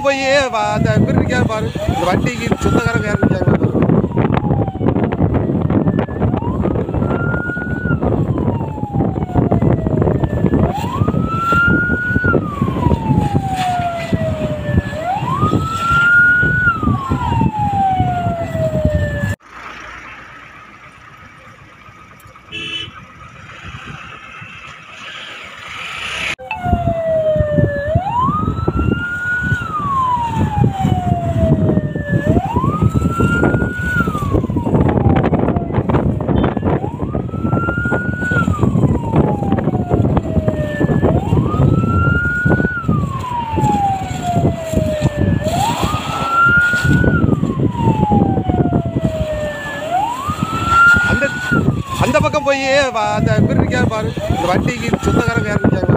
பக்கம் போய் அந்த இவர் இருக்காரு பாரு இந்த வண்டிக்கு சொந்தக்காரங்க யார் இருக்காங்க பாரு அந்த அந்த பக்கம் போய் அந்த இவர் இருக்காரு பாரு இந்த வண்டிக்கு சொந்தக்காரங்க யார் இருக்காங்க